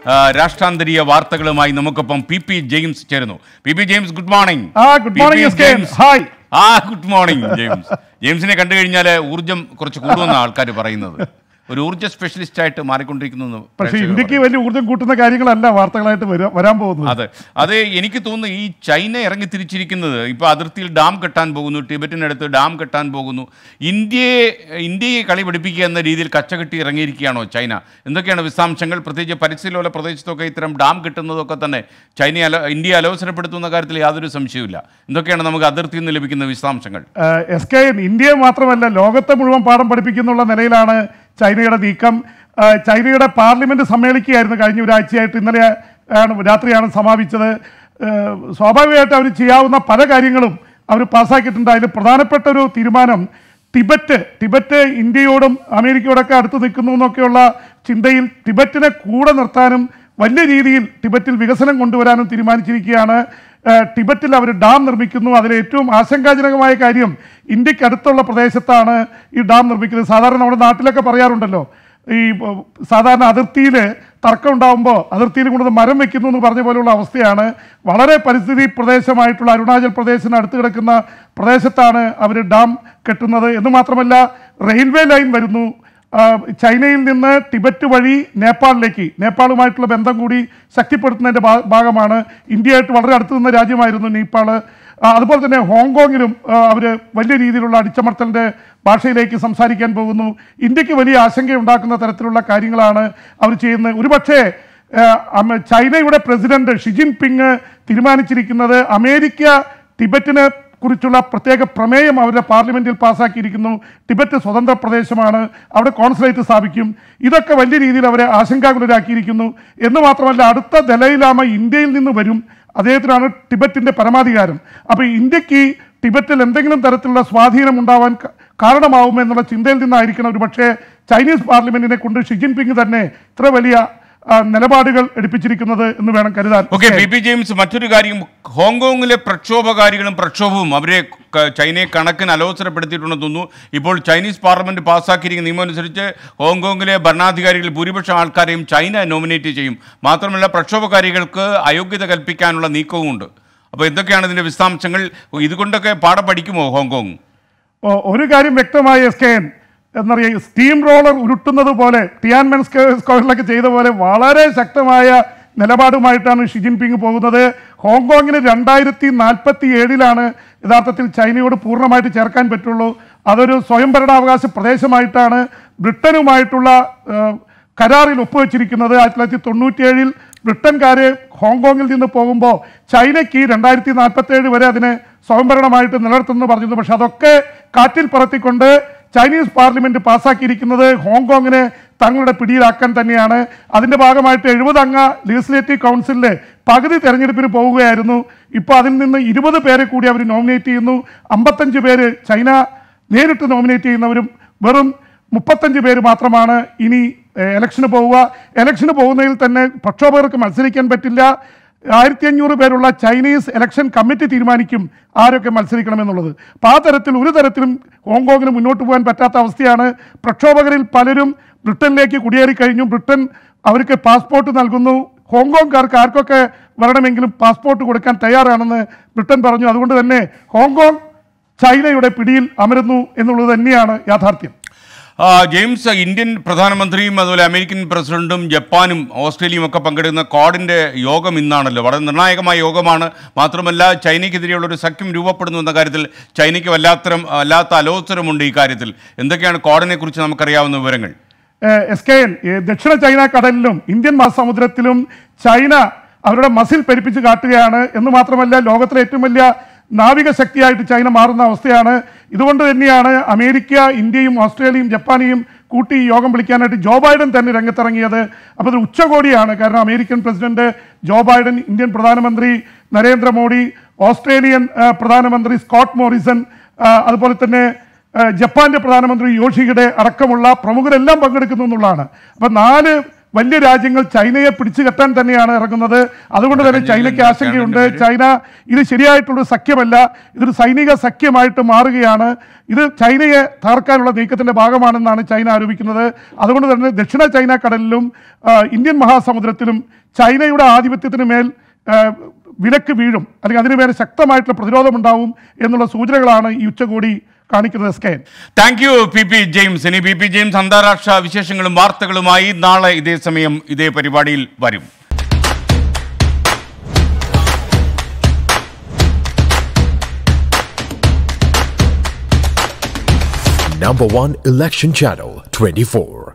ആ, രാഷ്ട്രാന്തരീയ വാർത്തകളുമായി നമുക്കൊപ്പം പി പി ജെയിംസ് ചേരുന്നു P P James good morning ആ good morning S K hi ആ ഗുഡ് മോർണിംഗ് ജെയിംസ് ജെയിംസിനെ കണ്ടു കഴിഞ്ഞാൽ ഊർജം കുറച്ച് കൂടുമെന്ന ആൾക്കാർ പറയുന്നത് ഒരു ഊർജ്ജ സ്പെഷ്യലിസ്റ്റ് ആയിട്ട് മാറിക്കൊണ്ടിരിക്കുന്നു എന്ന് പക്ഷേ പ്രേക്ഷകർ ഇന്ത്യക്ക് വലിയ ഊർജ്ജം കൂട്ടുന്ന കാര്യങ്ങളല്ല വാർത്തകളായിട്ട് വരാ- വരാൻ പോകുന്നത് അതെ അത് എനിക്ക് തോന്നുന്നു ഈ ചൈന ഇറങ്ങി തിരിച്ചിരിക്കുന്നത് ഇപ്പോൾ അതിർത്തിയിൽ ഡാം കെട്ടാൻ പോകുന്നു ടിബറ്റിനടുത്ത് ഡാം കെട്ടാൻ പോകുന്നു ഇന്ത്യയെ ഇന്ത്യയെ കളി പഠിപ്പിക്കുക എന്ന രീതിയിൽ കച്ചകെട്ടി ഇറങ്ങിയിരിക്കുകയാണോ ചൈന എന്തൊക്കെയാണ് വിശദാംശങ്ങൾ പ്രത്യേകിച്ച് പരിസ്ഥിതിലോല പ്രദേശത്തൊക്കെ ഇത്തരം ഡാം കിട്ടുന്നതൊക്കെ തന്നെ ചൈനയെ അല ഇന്ത്യയെ അലോസരപ്പെടുത്തുന്ന കാര്യത്തിൽ യാതൊരു സംശയവുമില്ല എന്തൊക്കെയാണ് നമുക്ക് അതിർത്തിയിൽ നിന്ന് ലഭിക്കുന്ന വിശദാംശങ്ങൾ എസ് കെ ഇന്ത്യയെ മാത്രമല്ല ലോകത്തെ മുഴുവൻ പാഠം പഠിപ്പിക്കുന്നുള്ള നിലയിലാണ് ചൈനയുടെ നീക്കം ആ, ചൈനയുടെ പാർലമെന്റ് സമ്മേളിക്കുകയായിരുന്നു കഴിഞ്ഞ ഒരാഴ്ചയായിട്ട് ഇന്നലെ ആണ് രാത്രിയാണ് സമാപിച്ചത് ആ, സ്വാഭാവികമായിട്ട് അവർ ചെയ്യാവുന്ന പല കാര്യങ്ങളും അവർ പാസ്സാക്കിയിട്ടുണ്ട് അതിൽ പ്രധാനപ്പെട്ട ഒരു തീരുമാനം ടിബറ്റ് ടിബറ്റ് ഇന്ത്യയോടും അമേരിക്കയോടൊക്കെ അടുത്ത് നിൽക്കുന്നു എന്നൊക്കെയുള്ള ചിന്തയിൽ ടിബറ്റിനെ കൂടെ നിർത്താനും വലിയ രീതിയിൽ ടിബറ്റിൽ വികസനം കൊണ്ടുവരാനും തീരുമാനിച്ചിരിക്കുകയാണ് ഏഹ് ടിബറ്റിൽ അവർ ഡാം നിർമ്മിക്കുന്നു അതിൽ ഏറ്റവും ആശങ്കാജനകമായ കാര്യം ഇന്ത്യക്ക് അടുത്തുള്ള പ്രദേശത്താണ് ഈ ഡാം നിർമ്മിക്കുന്നത് സാധാരണ നമ്മുടെ നാട്ടിലൊക്കെ പറയാറുണ്ടല്ലോ ഈ ഏഹ്, സാധാരണ അതിർത്തിയിൽ തർക്കം ഉണ്ടാകുമ്പോൾ അതിർത്തിയിൽ കൊണ്ടുവന്ന് മരം വെക്കുന്നു എന്ന് പറഞ്ഞ പോലെയുള്ള അവസ്ഥയാണ് വളരെ പരിസ്ഥിതി പ്രദേശമായിട്ടുള്ള അരുണാചൽ പ്രദേശിന് അടുത്ത് കിടക്കുന്ന പ്രദേശത്താണ് അവർ ഡാം കെട്ടുന്നത് എന്ന് മാത്രമല്ല റെയിൽവേ ലൈൻ വരുന്നു ആ, ചൈനയിൽ നിന്ന് ടിബറ്റ് വഴി നേപ്പാളിലേക്ക് നേപ്പാളുമായിട്ടുള്ള ബന്ധം കൂടി ശക്തിപ്പെടുത്തുന്നതിൻ്റെ ഭാ- ഭാഗമാണ് ഇന്ത്യയായിട്ട് വളരെ അടുത്ത് നിന്ന രാജ്യമായിരുന്നു നേപ്പാൾ ആ, അതുപോലെ തന്നെ ഹോങ്കോങ്ങിലും അവർ വലിയ രീതിയിലുള്ള അടിച്ചമർത്തലിൻ്റെ ഭാഷയിലേക്ക് സംസാരിക്കാൻ പോകുന്നു ഇന്ത്യക്ക് വലിയ ആശങ്കയുണ്ടാക്കുന്ന തരത്തിലുള്ള കാര്യങ്ങളാണ് അവർ ചെയ്യുന്നത് ഒരുപക്ഷേ ആ, അമ- ചൈനയുടെ പ്രസിഡന്റ് ഷിജിൻ പിങ് തീരുമാനിച്ചിരിക്കുന്നത് അമേരിക്ക ടിബറ്റിന് കുറിച്ചുള്ള പ്രത്യേക പ്രമേയം അവരുടെ പാർലമെന്റിൽ പാസ്സാക്കിയിരിക്കുന്നു ടിബറ്റ് സ്വതന്ത്ര പ്രദേശമാണ് അവിടെ കോൺസുലേറ്റ് സ്ഥാപിക്കും ഇതൊക്കെ വലിയ രീതിയിൽ അവരെ ആശങ്കാകുലരാക്കിയിരിക്കുന്നു എന്ന് മാത്രമല്ല അടുത്ത ദലൈലാമ ഇന്ത്യയിൽ നിന്ന് വരും അദ്ദേഹത്തിനാണ് ടിബറ്റിന്റെ പരമാധികാരം അപ്പോൾ ഇന്ത്യക്ക് ടിബറ്റിൽ എന്തെങ്കിലും തരത്തിലുള്ള സ്വാധീനം ഉണ്ടാവാൻ ക- കാരണമാവുമെന്നുള്ള ചിന്തയിൽ നിന്നായിരിക്കണം ഒരു പക്ഷേ ചൈനീസ് പാർലമെന്റിനെ കൊണ്ട് ഷി ജിൻപിങ് തന്നെ ഇത്ര വലിയ ആ, നിലപാടുകൾ എടുപ്പിച്ചിരിക്കുന്നത് എന്ന് വേണം കരുതാൻ ഓക്കെ പി പി ജെയിംസ് മറ്റൊരു കാര്യം ഹോങ്കോങ്ങിലെ പ്രക്ഷോഭകാരികളും പ്രക്ഷോഭവും അവരെ ക- ചൈനയെ കണക്കിന് അലോസരപ്പെടുത്തിയിട്ടുണ്ടെന്ന് തോന്നുന്നു ഇപ്പോൾ ചൈനീസ് പാർലമെന്റ് പാസ്സാക്കിയിരിക്കുന്ന നിയമം അനുസരിച്ച് ഹോങ്കോങ്ങിലെ ഭരണാധികാരികൾ ഭൂരിപക്ഷം ആൾക്കാരെയും ചൈന നോമിനേറ്റ് ചെയ്യും മാത്രമല്ല പ്രക്ഷോഭകാരികൾക്ക് അയോഗ്യത കൽപ്പിക്കാനുള്ള നീക്കവുമുണ്ട് അപ്പോൾ എന്തൊക്കെയാണ് ഇതിന്റെ വിശദാംശങ്ങൾ ഇതുകൊണ്ടൊക്കെ പാഠം പഠിക്കുമോ ഹോങ്കോങ് ഓ- ഒരു കാര്യം വ്യക്തമായി എസ് കെ എൻ എന്നറിയാം സ്റ്റീം റോളർ ഉരുട്ടുന്നത് പോലെ ടിയാൻമെൻ സ്ക്വയർ- സ്ക്വയറിലൊക്കെ ചെയ്ത പോലെ വളരെ ശക്തമായ നിലപാടുമായിട്ടാണ് ഷി ജിൻപിങ് പോകുന്നത് ഹോങ്കോങ്ങിന് രണ്ടായിരത്തി നാൽപ്പത്തി ഏഴിലാണ് യഥാർത്ഥത്തിൽ ചൈനയോട് പൂർണ്ണമായിട്ട് ചേർക്കാൻ പറ്റുള്ളൂ അതൊരു സ്വയംഭരണാവകാശ പ്രദേശമായിട്ടാണ് ബ്രിട്ടനുമായിട്ടുള്ള ഏഹ്, കരാറിൽ ഒപ്പുവെച്ചിരിക്കുന്നത് ആയിരത്തി തൊള്ളായിരത്തി തൊണ്ണൂറ്റിയേഴിൽ ബ്രിട്ടൻകാർ ഹോങ്കോങ്ങിൽ നിന്ന് പോകുമ്പോൾ ചൈനയ്ക്ക് രണ്ടായിരത്തി നാൽപ്പത്തേഴ് വരെ അതിനെ സ്വയംഭരണമായിട്ട് നിലനിർത്തുന്നു പറഞ്ഞിരുന്നു പക്ഷെ അതൊക്കെ കാറ്റിൽ പറത്തിക്കൊണ്ട് ചൈനീസ് പാർലമെന്റ് പാസ്സാക്കിയിരിക്കുന്നത് ഹോങ്കോങ്ങിനെ തങ്ങളുടെ പിടിയിലാക്കാൻ തന്നെയാണ് അതിന്റെ ഭാഗമായിട്ട് എഴുപത് അംഗ ലെജിസ്ലേറ്റീവ് കൗൺസിലിലെ പകുതി തെരഞ്ഞെടുപ്പിന് പോവുകയായിരുന്നു ഇപ്പോൾ അതിൽ നിന്ന് ഇരുപത് പേരെ കൂടി അവർ നോമിനേറ്റ് ചെയ്യുന്നു അമ്പത്തഞ്ച് പേര് ചൈന നേരിട്ട് നോമിനേറ്റ് ചെയ്യുന്നവരും വെറും മുപ്പത്തഞ്ച് പേര് മാത്രമാണ് ഇനി ഏഹ്, ഇലക്ഷന് പോവുക ഇലക്ഷന് പോകുന്നതിൽ തന്നെ പ്രക്ഷോഭകർക്ക് മത്സരിക്കാൻ പറ്റില്ല ആയിരത്തി അഞ്ഞൂറ് പേരുള്ള ചൈനീസ് ഇലക്ഷൻ കമ്മിറ്റി തീരുമാനിക്കും ആരൊക്കെ മത്സരിക്കണമെന്നുള്ളത് അപ്പോൾ ആ തരത്തിൽ ഒരു തരത്തിലും ഹോങ്കോങ്ങിന് മുന്നോട്ട് പോകാൻ പറ്റാത്ത അവസ്ഥയാണ് പ്രക്ഷോഭകരിൽ പലരും ബ്രിട്ടനിലേക്ക് കുടിയേറി കഴിഞ്ഞു ബ്രിട്ടൻ അവർക്ക് പാസ്പോർട്ട് നൽകുന്നു ഹോങ്കോങ്കാർക്ക് ആർക്കൊക്കെ വരണമെങ്കിലും പാസ്പോർട്ട് കൊടുക്കാൻ തയ്യാറാണെന്ന് ബ്രിട്ടൻ പറഞ്ഞു അതുകൊണ്ട് തന്നെ ഹോങ്കോങ് ചൈനയുടെ പിടിയിൽ അമരുന്നു എന്നുള്ളത് തന്നെയാണ് യാഥാർത്ഥ്യം ആ, ജെയിംസ് ഇന്ത്യൻ പ്രധാനമന്ത്രിയും അതുപോലെ അമേരിക്കൻ പ്രസിഡന്റും ജപ്പാനും ഓസ്ട്രേലിയയും ഒക്കെ പങ്കെടുക്കുന്ന കോഡിന്റെ യോഗം ഇന്നാണല്ലോ വളരെ നിർണായകമായ യോഗമാണ് മാത്രമല്ല ചൈനയ്ക്കെതിരെയുള്ള ഒരു സഖ്യം രൂപപ്പെടുന്നു എന്ന കാര്യത്തിൽ ചൈനയ്ക്ക് വല്ലാത്തരം വല്ലാത്ത അലോസരമുണ്ട് ഈ കാര്യത്തിൽ എന്തൊക്കെയാണ് കോഡിനെ കുറിച്ച് നമുക്കറിയാവുന്ന വിവരങ്ങൾ ഏഹ് എസ് കെ എൻ ഏഹ് ദക്ഷിണ ചൈന കടലിലും ഇന്ത്യൻ മഹാസമുദ്രത്തിലും ചൈന അവരുടെ മസിൽ പെരുപ്പിച്ച് കാട്ടുകയാണ് എന്ന് മാത്രമല്ല ലോകത്തിലെ ഏറ്റവും വലിയ നാവിക ശക്തിയായിട്ട് ചൈന മാറുന്ന അവസ്ഥയാണ് ഇതുകൊണ്ട് തന്നെയാണ് അമേരിക്ക ഇന്ത്യയും ഓസ്ട്രേലിയയും ജപ്പാനെയും കൂട്ടി ഈ യോഗം വിളിക്കാനായിട്ട് ജോ ബൈഡൻ തന്നെ രംഗത്തിറങ്ങിയത് അപ്പോൾ ഇത് ഉച്ചകോടിയാണ് കാരണം American president Joe Biden Indian പ്രധാനമന്ത്രി നരേന്ദ്രമോദി ഓസ്ട്രേലിയൻ ആ, പ്രധാനമന്ത്രി സ്കോട്ട് മോറിസൺ ആ, അതുപോലെ തന്നെ ഏഹ് ജപ്പാന്റെ പ്രധാനമന്ത്രി യോഷിഹിഡെ അടക്കമുള്ള പ്രമുഖരെല്ലാം പങ്കെടുക്കുന്നു എന്നുള്ളതാണ് അപ്പം നാല് വലിയ രാജ്യങ്ങൾ ചൈനയെ പിടിച്ചു കെട്ടാൻ തന്നെയാണ് ഇറങ്ങുന്നത് അതുകൊണ്ട് തന്നെ ചൈനയ്ക്ക് ആശങ്കയുണ്ട് ചൈന ഇത് ശരിയായിട്ടുള്ള സഖ്യമല്ല ഇതൊരു സൈനിക സഖ്യമായിട്ട് മാറുകയാണ് ഇത് ചൈനയെ തകർക്കാനുള്ള നീക്കത്തിന്റെ ഭാഗമാണെന്നാണ് ചൈന ആരോപിക്കുന്നത് അതുകൊണ്ട് തന്നെ ദക്ഷിണ ചൈന കടലിലും ആ, ഇന്ത്യൻ മഹാസമുദ്രത്തിലും ചൈനയുടെ ആധിപത്യത്തിന് മേൽ ആ, വിലക്ക് വീഴും അല്ലെങ്കിൽ അതിനുമേൽ ശക്തമായിട്ടുള്ള പ്രതിരോധമുണ്ടാവും എന്നുള്ള സൂചനകളാണ് ഈ ഉച്ചകോടി കാണിക്കുന്നത് സ്കെയിൻ thank you P P James ഇനി പി പി ജെയിംസ് അന്താരാഷ്ട്ര വിശേഷങ്ങളും വാർത്തകളുമായി നാളെ ഇതേ സമയം ഇതേ പരിപാടിയിൽ വരും Number one election channel 24.